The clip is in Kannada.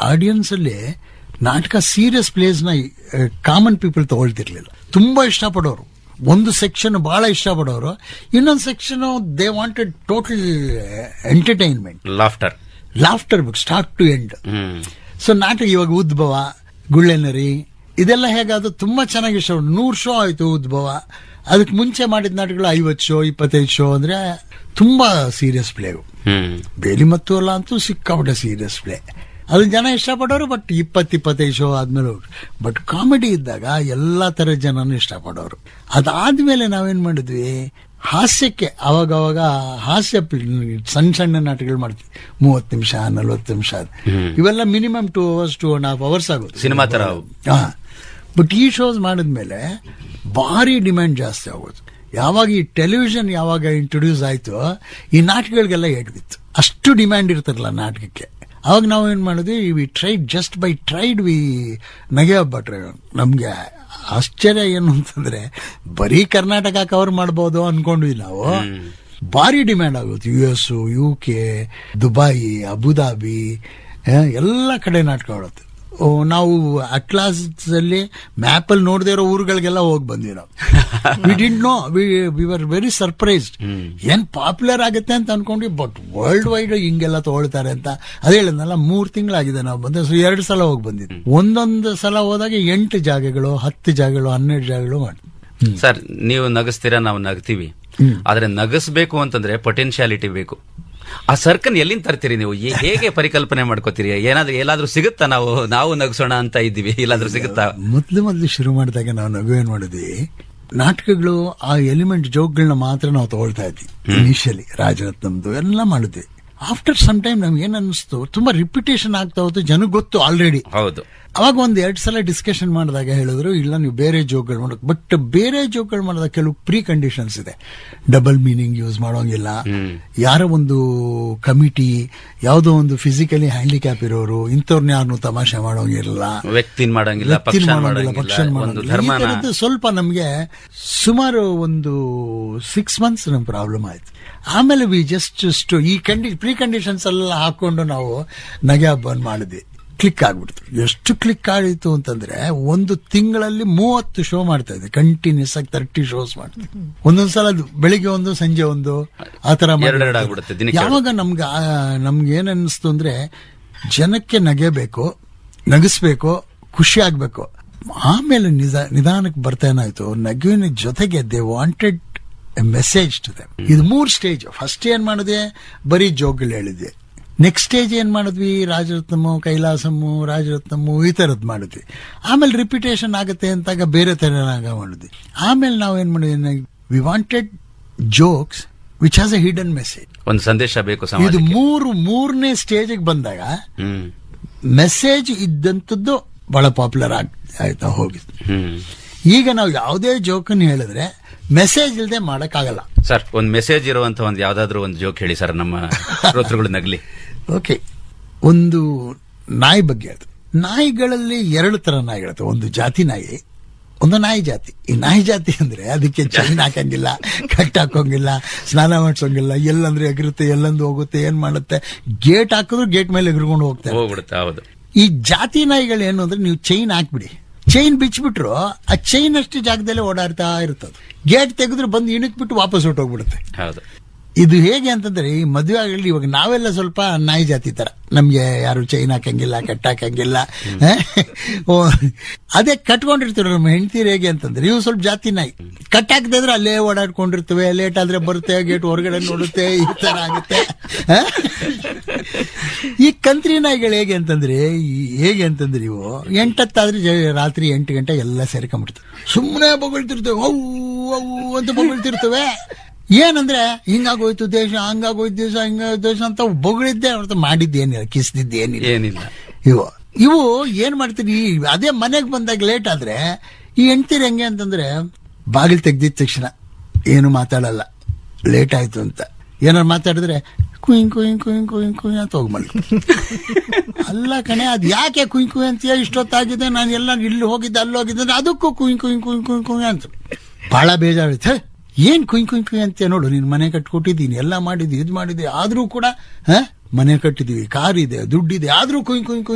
ಆಡಿಯನ್ಸ್ ಅಲ್ಲಿ ನಾಟಕ ಸೀರಿಯಸ್ ಪ್ಲೇಸ್ ನ ಕಾಮನ್ ಪೀಪಲ್ ತಗೊಳ್ತಿರ್ಲಿಲ್ಲ ತುಂಬಾ ಇಷ್ಟಪಡೋರು ಒಂದು ಸೆಕ್ಷನ್ ಬಹಳ ಇಷ್ಟಪಡೋರು ಇನ್ನೊಂದು section they wanted total entertainment laughter laughter book start to end hmm so ನಾಟಕ ಇವಾಗ ಉದ್ಭವ ಗುಳ್ಳೆನರಿ ಇದೆಲ್ಲ ಹೇಗಾದ್ರು ತುಂಬಾ ಚೆನ್ನಾಗಿ ಶೋ ನೂರು ಶೋ ಆಯ್ತು ಉದ್ಭವ ಅದಕ್ಕೆ ಮುಂಚೆ ಮಾಡಿದ ನಾಟಕಗಳು ಐವತ್ತು ಶೋ ಇಪ್ಪತ್ತೈದು ಶೋ ಅಂದ್ರೆ ತುಂಬಾ ಸೀರಿಯಸ್ ಪ್ಲೇ ಹ್ಮ್ ಬೇಲಿ ಮತ್ತು ಅಲ್ಲ ಅಂತೂ ಸಿಕ್ಕಾಪಟ್ಟೆ ಸೀರಿಯಸ್ ಪ್ಲೇ ಅದು ಜನ ಇಷ್ಟಪಡೋರು ಬಟ್ ಇಪ್ಪತ್ತು ಇಪ್ಪತ್ತೈದು ಶೋ ಆದ್ಮೇಲೆ ಬಟ್ ಕಾಮಿಡಿ ಇದ್ದಾಗ ಎಲ್ಲಾ ತರ ಜನನು ಇಷ್ಟಪಡೋರು ಅದಾದ್ಮೇಲೆ ನಾವೇನ್ ಮಾಡಿದ್ವಿ ಹಾಸ್ಯಕ್ಕೆ ಅವಾಗ ಅವಾಗ ಹಾಸ್ಯ ಪ್ಲ- ಸಣ್ಣ ಸಣ್ಣ ನಾಟಕಗಳು ಮಾಡ್ತೀವಿ ಮೂವತ್ತು ನಿಮಿಷ ನಲ್ವತ್ತು ನಿಮಿಷ ಇವೆಲ್ಲ minimum two hours two and half hours ಆಗುತ್ತೆ ಸಿನಿಮಾ ತರ ಅವು. ಹಾ ಬಟ್ ಈ ಶೋಸ್ ಮಾಡಿದ್ಮೇಲೆ ಭಾರಿ ಡಿಮ್ಯಾಂಡ್ ಜಾಸ್ತಿ ಆಗೋದು ಯಾವಾಗ ಈ ಟೆಲಿವಿಷನ್ ಯಾವಾಗ ಇಂಟ್ರೊಡ್ಯೂಸ್ ಆಯ್ತು ಈ ನಾಟಕಗಳಿಗೆಲ್ಲ ಬಿತ್ತು ಅಷ್ಟು ಡಿಮ್ಯಾಂಡ್ ಇರ್ತಿರಲ್ಲ ನಾಟಕಕ್ಕೆ ಅವಾಗ ನಾವು ಏನ್ ಮಾಡಿದ್ವಿ we tried just by tried we ನಗೆ ಭಟ್ರೆ ನಮ್ಗೆ ಆಶ್ಚರ್ಯ ಏನು ಅಂತಂದ್ರೆ ಬರೀ ಕರ್ನಾಟಕ ಕವರ್ ಮಾಡ್ಬೋದು ಅನ್ಕೊಂಡ್ವಿ ನಾವು ಭಾರಿ ಡಿಮ್ಯಾಂಡ್ ಆಗುತ್ತೆ U S U K Dubai Abu Dhabi ಆ, ಎಲ್ಲ ಕಡೆ ನಾಟಕ ಆಡುತ್ತೆ ಓ, ನಾವು ಅಟ್ಲಾಸ್ ಅಲ್ಲಿ ಮ್ಯಾಪ್ ಅಲ್ಲಿ ನೋಡದೇ ಇರೋ ಊರುಗಳಿಗೆಲ್ಲ ಹೋಗಿ ಬಂದ್ವಿ ನಾವು we didn't know we were very surprised ಏನ್ ಪಾಪ್ಯುಲರ್ ಆಗುತ್ತೆ ಅಂತ ಅನ್ಕೊಂಡ್ವಿ ಬಟ್ ವರ್ಲ್ಡ್ ವೈಡ್ ಹಿಂಗೆಲ್ಲ ತಗೊಳ್ತಾರೆ ಅಂತ ಅದೇ ಹೇಳಿದ್ನಲ್ಲ ಮೂರ್ ತಿಂಗಳಾಗಿದೆ ನಾವು ಬಂದ ಸೊ ಎರಡು ಸಲ ಹೋಗಿ ಬಂದಿದ್ವಿ ಒಂದೊಂದು ಸಲ ಹೋದಾಗ ಎಂಟು ಜಾಗಗಳು ಹತ್ತು ಜಾಗಗಳು ಹನ್ನೆರಡು ಜಾಗಗಳು ಮಾಡ್ತೀವಿ ಸರ್ ನೀವು ನಗಿಸ್ತೀರಾ ನಾವು ನಗ್ತೀವಿ ಆದ್ರೆ ನಗಿಸ್ಬೇಕು ಅಂತಂದ್ರೆ ಪೊಟೆನ್ಶಿಯಾಲಿಟಿ ಬೇಕು ಆ ಸರ್ಕನ್ ಎಲ್ಲಿಂದ ತರ್ತೀರಿ ನೀವು ಏ- ಹೇಗೆ ಪರಿಕಲ್ಪನೆ ಮಾಡ್ಕೋತೀರಿ ಏನಾದ್ರೂ ಎಲ್ಲಾದ್ರೂ ಸಿಗುತ್ತಾ ನಾವು ನಾವು ನಗಿಸೋಣ ಅಂತ ಇದ್ದೀವಿ ಇಲ್ಲಾದ್ರೂ ಸಿಗುತ್ತಾ ಮೊದ್ಲು ಮೊದ್ಲು ಶುರು ಮಾಡಿದಾಗ ನಾವು ನಗು ಏನ್ ಮಾಡಿದ್ವಿ ನಾಟಕಗಳು ಆ ಎಲಿಮೆಂಟ್ ಜೋಕ್ಗಳನ್ನ ಮಾತ್ರ ನಾವು ತಗೊಳ್ತಾ ಇದ್ವಿ ಇನಿಷಿಯಲಿ ರಾಜರತ್ನಮ್ದು ಎಲ್ಲ ಮಾಡಿದ್ವಿ ಆಫ್ಟರ್ ಸಮ್ ಟೈಮ್ ನಮ್ಗೆ ಏನ್ ಅನಿಸ್ತು ತುಂಬಾ ರಿಪಿಟೇಷನ್ ಆಗ್ತಾ ಹೋಯ್ತು ಜನಕ್ಕೆ ಗೊತ್ತು ಆಲ್ರೆಡಿ ಹೌದು ಅವಾಗ ಒಂದ್ ಎರಡ್ ಸಲ ಡಿಸ್ಕಷನ್ ಮಾಡಿದಾಗ ಹೇಳಿದ್ರು ಇಲ್ಲ ನೀವು ಬೇರೆ ಜೋಕ್ಗಳು ಮಾಡೋಕ್ ಬಟ್ ಬೇರೆ ಜೋಕ್ಗಳು ಮಾಡಿದಾಗ ಕೆಲವು ಪ್ರೀ ಕಂಡೀಷನ್ಸ್ ಇದೆ ಡಬಲ್ ಮೀನಿಂಗ್ ಯೂಸ್ ಮಾಡೋಂಗಿಲ್ಲ ಯಾರೋ ಒಂದು ಕಮಿಟಿ ಯಾವುದೋ ಒಂದು ಫಿಸಿಕಲಿ ಹ್ಯಾಂಡಿಕ್ಯಾಪ್ ಇರೋರು ಇಂಥವ್ರನ್ನ ಯಾರನ್ನು ತಮಾಷೆ ಮಾಡೋಂಗಿರಲ್ಲ ವ್ಯಕ್ತಿನ ಮಾಡಂಗಿಲ್ಲ ವ್ಯಕ್ತಿನ ಪಕ್ಷ ಮಾಡೋಂಗಿಲ್ಲ, ಪಕ್ಷನ ಮಾಡಂಗಿಲ್ಲ ಒಂದು ಮಾಡೋಂಗಿಲ್ಲ. ಈ ಧರ್ಮನ ಥರದ್ದು ಸ್ವಲ್ಪ ನಮ್ಗೆ ಸುಮಾರು ಒಂದು ಸಿಕ್ಸ್ ಮಂತ್ಸ್ ನಮ್ ಪ್ರಾಬ್ಲಮ್ ಆಯ್ತು ಆಮೇಲೆ ವಿ ಜಸ್ಟ್ ಈ ಕಂಡಿ ಪ್ರೀ ಕಂಡೀಷನ್ಸ್ ಎಲ್ಲ ಹಾಕೊಂಡು ನಾವು ನಗೆ ಹಬ್ಬ ಮಾಡಿದ್ವಿ ಕ್ಲಿಕ್ ಆಗ್ಬಿಡ್ತು ಎಷ್ಟು ಕ್ಲಿಕ್ ಆಡಿತು ಅಂತಂದ್ರೆ ಒಂದು ತಿಂಗಳಲ್ಲಿ ಮೂವತ್ತು ಶೋ ಮಾಡ್ತಾ ಇದ್ದೆ ಕಂಟಿನ್ಯೂಸ್ ಆಗಿ ತರ್ಟಿ ಶೋಸ್ ಮಾಡ್ತೀವಿ ಒಂದೊಂದ್ಸಲ ಅದು ಬೆಳಿಗ್ಗೆ ಒಂದು ಸಂಜೆ ಒಂದು ಆ ತರ ಮಾಡಿ ಎರಡೆರಡು ಆಗ್ಬಿಡುತ್ತೆ, ದಿನಕ್ಕೆ ಎರಡು. ಯಾವಾಗ ನಮ್ಗೆ ಆ- ನಮ್ಗೆ ಏನ್ ಅನಿಸ್ತು ಅಂದ್ರೆ ಜನಕ್ಕೆ ನಗೆಬೇಕು ನಗಿಸ್ಬೇಕು ಖುಷಿ ಆಗ್ಬೇಕು ಆಮೇಲೆ ನಿಧ ನಿಧಾನಕ್ಕೆ ಬರ್ತಾ ಏನಾಯ್ತು ನಗುವಿನ ಜೊತೆಗೆ they wanted message to them ಇದು ಮೂರ್ ಸ್ಟೇಜ್ ಫಸ್ಟ್ ಏನ್ ಮಾಡಿದೆ ಬರೀ ಜೋಕ್ಗಳು ಹೇಳಿದ್ವಿ ನೆಕ್ಸ್ಟ್ ಸ್ಟೇಜ್ ಏನ್ ಮಾಡಿದ್ವಿ ರಾಜರತ್ನಮು ಕೈಲಾಸಮು ರಾಜರತ್ನಮು ಈ ತರದ್ ಮಾಡಿದ್ವಿ ಆಮೇಲೆ ರಿಪಿಟೇಷನ್ ಆಗುತ್ತೆ ಅಂತಾಗ ಬೇರೆ ತರನಾಗ ಮಾಡಿದ್ವಿ ಆಮೇಲೆ ನಾವು ಏನ್ ಮಾಡಿದ್ವಿ we wanted jokes which has a hidden message ಒಂದು ಸಂದೇಶ ಬೇಕು ಇದು ಸಮಾಜಕ್ಕೆ ಮೂರು ಮೂರನೇ ಸ್ಟೇಜಿಗೆ ಬಂದಾಗ ಹ್ಮ್ ಮೆಸೇಜ್ ಇದ್ದಂಥದ್ದು ಬಹಳ ಪಾಪ್ಯುಲರ್ ಆಗ್ ಆಯ್ತಾ ಹೋಗಿತ್ತು ಹ್ಮ್ ಈಗ ನಾವು ಯಾವುದೇ ಜೋಕನ್ನು ಹೇಳಿದ್ರೆ ಮೆಸೇಜ್ ಇಲ್ಲದೆ ಮಾಡಕ್ಕಾಗಲ್ಲ ಸರ್ ಒಂದ್ ಮೆಸೇಜ್ ಇರುವಂತ ಒಂದು ಯಾವ್ದಾದ್ರು ಒಂದು ಜೋಕ್ ಹೇಳಿ ಸರ್ ನಮ್ಮ ಶ್ರೋತೃಗಳು ನಗ್ಲಿ ಓಕೆ ಒಂದು ನಾಯಿ ಬಗ್ಗೆ ಅದು ನಾಯಿಗಳಲ್ಲಿ ಎರಡು ತರ ನಾಯಿಗಳಿರುತ್ತೆ ಒಂದು ಜಾತಿ ನಾಯಿ ಒಂದು ನಾಯಿ ಜಾತಿ ಈ ನಾಯಿ ಜಾತಿ ಅಂದ್ರೆ ಅದಕ್ಕೆ ಚೈನ್ ಹಾಕಂಗಿಲ್ಲ ಕಟ್ ಹಾಕೋಂಗಿಲ್ಲ ಸ್ನಾನ ಮಾಡಿಸೋಂಗಿಲ್ಲ ಎಲ್ಲಂದ್ರೆ ಎಗರುತ್ತೆ ಎಲ್ಲಂದು ಹೋಗುತ್ತೆ ಏನ್ ಮಾಡುತ್ತೆ ಗೇಟ್ ಹಾಕಿದ್ರು ಗೇಟ್ ಮೇಲೆ ಎಗರ್ಕೊಂಡು ಹೋಗ್ತಾರೆ ಹೋಗ್ಬಿಡುತ್ತೆ ಹೌದು ಈ ಜಾತಿ ನಾಯಿಗಳು ಏನು ಅಂದ್ರೆ ನೀವು ಚೈನ್ ಹಾಕ್ಬಿಡಿ ಚೈನ್ ಬಿಚ್ಚಿಬಿಟ್ರು ಆ ಚೈನ್ ಅಷ್ಟು ಜಾಗದಲ್ಲೇ ಓಡಾಡ್ತಾ ಇರ್ತದೆ ಗೇಟ್ ತೆಗೆದ್ರೆ ಬಂದು ಇಣಕ್ಬಿಟ್ಟು ವಾಪಸ್ ಹೊಟ್ಟೋಗ್ಬಿಡುತ್ತೆ ಹೌದು ಇದು ಹೇಗೆ ಅಂತಂದ್ರೆ ಈ ಮದುವೆ ಆಗಲಿ ಇವಾಗ ನಾವೆಲ್ಲ ಸ್ವಲ್ಪ ನಾಯಿ ಜಾತಿ ತರ ನಮ್ಗೆ ಯಾರು ಚೈನ್ ಹಾಕಂಗಿಲ್ಲ ಕಟ್ ಹಾಕಂಗಿಲ್ಲ ಹ? ಓ, ಅದೇ ಕಟ್ಕೊಂಡಿರ್ತೀರ ನಮ್ಮ ಹೆಂಡತಿರು ಹೇಗೆ ಅಂತಂದ್ರೆ ಇವು ಸ್ವಲ್ಪ ಜಾತಿ ನಾಯಿ ಕಟ್ ಹಾಕದೇ ಇದ್ರೆ ಅಲ್ಲೇ ಓಡಾಡ್ಕೊಂಡಿರ್ತವೆ ಲೇಟ್ ಆದ್ರೆ ಬರುತ್ತೆ ಗೇಟ್ ಹೊರಗಡೆ ನೋಡುತ್ತೆ ಈ ತರ ಆಗುತ್ತೆ ಹ? ಈ ಕಂತ್ರಿ ನಾಯಿಗಳು ಹೇಗೆ ಅಂತಂದ್ರೆ ಈ- ಹೇಗೆ ಅಂತಂದ್ರೆ ಇವು ಎಂಟತ್ತಾದ್ರೆ ಜ- ರಾತ್ರಿ ಎಂಟು ಗಂಟೆ ಎಲ್ಲ ಸೇರ್ಕೊಂಡ್ಬಿಡ್ತವೆ ಸುಮ್ಮನೆ ಬೊಗಳ್ತಿರ್ತವೆ ಅವು ಅವು ಅಂತ ಬೊಗಳ್ತಿರ್ತವೆ ಏನಂದ್ರೆ ಹಿಂಗಾಗೋಯ್ತು ದೇಶ ಹಂಗಾಗೋಯ್ತು ದೇಶ ಹಿಂಗಾಗೋಯ್ತು ದೇಶ ಅಂತ ಬೊಗಳಿದ್ದೆ ಅವ್ರದ್ದು ಮಾಡಿದ್ದೇನಿಲ್ಲ ಕಿಸ್ದಿದ್ದೇನಿಲ್ಲ ಏನಿಲ್ಲ ಇವು ಇವು ಏನ್ ಮಾಡ್ತೀರಿ ಈ ಅದೇ ಮನೆಗೆ ಬಂದಾಗ ಲೇಟ್ ಆದ್ರೆ ಈ ಹೆಂಡ್ತೀರ್ ಹೆಂಗೆ ಅಂತಂದ್ರೆ ಬಾಗಿಲು ತೆಗ್ದಿದ ತಕ್ಷಣ ಏನು ಮಾತಾಡಲ್ಲ ಲೇಟ್ ಆಯ್ತು ಅಂತ ಏನಾರು ಮಾತಾಡಿದ್ರೆ ಕುಯ್ ಕುಯ್ ಕುಯ್ ಕುಯ್ ಕುಯ್ ಅಂತ ಹೋಗಿ ಮಲ್ಕೊ ಅಲ್ಲ ಕಣೆ ಅದ್ ಯಾಕೆ ಕುಯ್ ಕುಯ್ ಅಂತೀಯ ಇಷ್ಟೊತ್ತಾಗಿದೆ ನಾನು ಎಲ್ಲ ಇಲ್ಲಿ ಹೋಗಿದ್ದೆ ಅಲ್ಲಿ ಹೋಗಿದ್ದೆ ಅಂದ್ರೆ ಅದಕ್ಕೂ ಕುಯ್ ಕುಯ್ ಕುಯ್ ಕುಯ್ ಕುಯ್ ಅಂತ ಬಹಳ ಬೇಜಾರುತ್ತೆ ಏನ್ ಕುಯ್ ಕುಯ್ ಕುಯ್ ಅಂತೀಯ ನೋಡು ನೀನ್ ಮನೆ ಕಟ್ಕೊಟ್ಟಿದ್ದೀನಿ ಎಲ್ಲ ಮಾಡಿದ್ವಿ ಇದು ಮಾಡಿದ್ವಿ ಆದ್ರೂ ಕೂಡ ಹ ಮನೆ ಕಟ್ಟಿದೀವಿ ಕಾರ್ ಇದೆ ದುಡ್ಡಿದೆ ಆದ್ರೂ ಕುಯ್ ಕುಯ್ ಕುಯ್